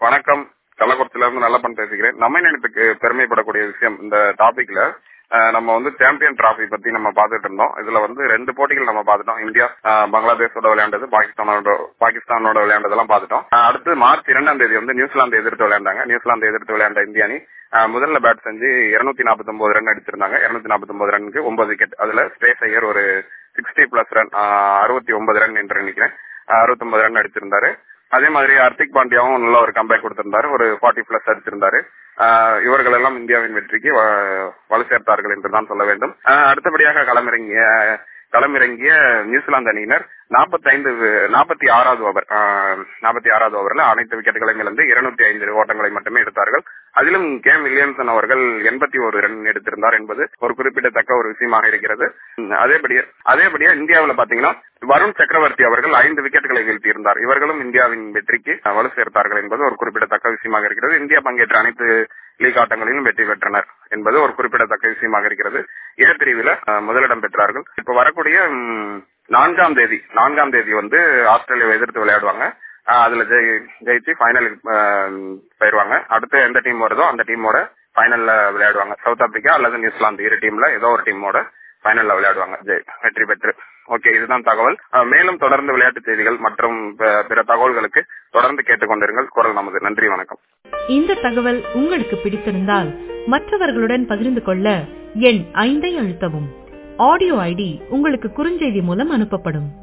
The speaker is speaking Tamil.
வணக்கம் கள்ளக்குறிச்சியில இருந்து நல்லப்பன் பேசுகிறேன் நம்ம நினைத்துக்கு பெருமைப்படக்கூடிய விஷயம் இந்த டாபிக்ல அஹ், நம்ம வந்து சாம்பியன் டிராஃபி பத்தி நம்ம பார்த்துட்டு இருந்தோம் இதுல வந்து ரெண்டு போட்டிகள் நம்ம பார்த்துட்டோம் இந்தியா அஹ், பங்களாதேஷோட விளையாண்டது பாகிஸ்தானோட பாகிஸ்தானோட விளையாண்டதெல்லாம் பார்த்துட்டோம் அஹ், அடுத்து மார்ச் இரண்டாம் தேதி வந்து நியூசிலாந்து எதிர்த்து விளையாண்டாங்க நியூசிலாந்து எதிர்த்து விளையாண்ட இந்திய அணி அஹ், முதல்ல பேட் செஞ்சு இருநூத்தி நாற்பத்தி ஒன்பது ரன் அடிச்சிருந்தாங்க இருநூத்தி நாற்பத்தி ஒன்பது ரன்னுக்கு ஒன்பது விக்கெட் அதுல ஸ்பேஸ் ஐயர் ஒரு சிக்ஸ்டி பிளஸ் ரன் அறுபத்தி ஒன்பது ரன் என்று நினைக்கிறேன் அறுபத்தி ஒன்பது ரன் அடிச்சிருந்தாரு அதே மாதிரி ஹர்திக் பாண்டியாவும் நல்ல ஒரு கம்பேக் கொடுத்திருந்தாரு ஒரு ஃபார்ட்டி பிளஸ் அடிச்சிருந்தாரு ஆஹ் இவர்கள் எல்லாம் இந்தியாவின் வெற்றிக்கு வ- வலு சேர்த்தார்கள் என்று தான் சொல்ல வேண்டும் ஆஹ் அடுத்தபடியாக களமிறங்கிய களமிறங்கிய நியூசிலாந்து அணியினர் நாற்பத்தி ஐந்து நாற்பத்தி ஆறாவது ஓவர் நாற்பத்தி ஆறாவது ஓவரில் அனைத்து விக்கெட்டுகளையும் இழந்து இருநூத்தி ஐந்து ஓட்டங்களை மட்டுமே எடுத்தார்கள் அதிலும் கேம் வில்லியம்சன் அவர்கள் எண்பத்தி ஒரு ரன் எடுத்திருந்தார் என்பது ஒரு குறிப்பிடத்தக்க ஒரு விஷயமாக இருக்கிறது உம், அதேபடியே அதேபடியே இந்தியாவில் பாத்தீங்கன்னா வருண் சக்கரவர்த்தி அவர்கள் ஐந்து விக்கெட்டுகளை வீழ்த்தியிருந்தார் இவர்களும் இந்தியாவின் வெற்றிக்கு அஹ், வலு சேர்த்தார்கள் என்பது ஒரு குறிப்பிடத்தக்க விஷயமாக இருக்கிறது இந்தியா பங்கேற்ற அனைத்து லீக் ஆட்டங்களிலும் வெற்றி பெற்றனர் என்பது ஒரு குறிப்பிடத்தக்க விஷயமாக இருக்கிறது ஏ பிரிவில் அஹ், முதலிடம் பெற்றார்கள் இப்ப வரக்கூடிய உம், நான்காம் தேதி நான்காம் தேதி வந்து ஆஸ்திரேலியாவை எதிர்த்து விளையாடுவாங்க அஹ், அதுல ஜெயி ஜெயிச்சு ஃபைனலுக்கு போயிருவாங்க அடுத்து எந்த டீம் வருதோ அந்த டீமோட ஃபைனல்ல விளையாடுவாங்க சவுத் ஆப்பிரிக்கா அல்லது நியூசிலாந்து இரு டீம்ல ஏதோ ஒரு டீமோட ஃபைனல்ல விளையாடுவாங்க ஜெய் வெற்றி பெற்று ஓகே இதுதான் தகவல் அஹ், மேலும் தொடர்ந்து விளையாட்டு செய்திகள் மற்றும் ப- பிற தகவல்களுக்கு தொடர்ந்து கேட்டுக்கொண்டிருங்கள் குரல் நமது நன்றி வணக்கம் இந்த தகவல் உங்களுக்கு பிடித்திருந்தால் மற்றவர்களுடன் பகிர்ந்து கொள்ள எண் ஐந்தை அழுத்தவும் ஆடியோ ஐடி உங்களுக்கு குறுஞ்செய்தி மூலம் அனுப்பப்படும்